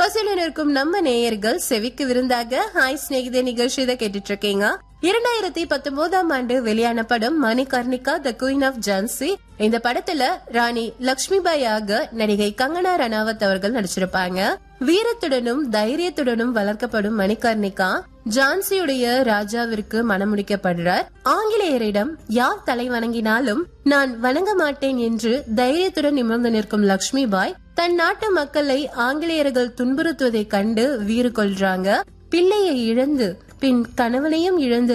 பசியுடன் இருக்கும் நம்ம நேயர்கள் செவிக்கு விருந்தாக ஹாய் சிநேகிதே நிகழ்ச்சி இதை கேட்டுட்டு இருக்கீங்க இரண்டாயிரத்தி பத்தொன்பதாம் ஆண்டு வெளியான படம் Manikarnika the queen of Jhansi இந்த படத்துல ராணி லக்ஷ்மிபாயாக நடிகை கங்கனா ரணாவத் அவர்கள் நடிச்சிருப்பாங்க வீரத்துடனும் தைரியத்துடனும் வளர்க்கப்படும் மணிகர்ணிகா ஜான்சியுடைய ராஜாவிற்கு மணமுடிக்கப்படுறார் ஆங்கிலேயரிடம் யார் தலை வணங்கினாலும் நான் வணங்க மாட்டேன் என்று தைரியத்துடன் நிமிர்ந்து நிற்கும் லக்ஷ்மிபாய் தன் நாட்டு மக்களை ஆங்கிலேயர்கள் துன்புறுத்துவதைக் கண்டு வீறு கொள்றாங்க பிள்ளையை இழந்து பின் கணவனையும் இழந்து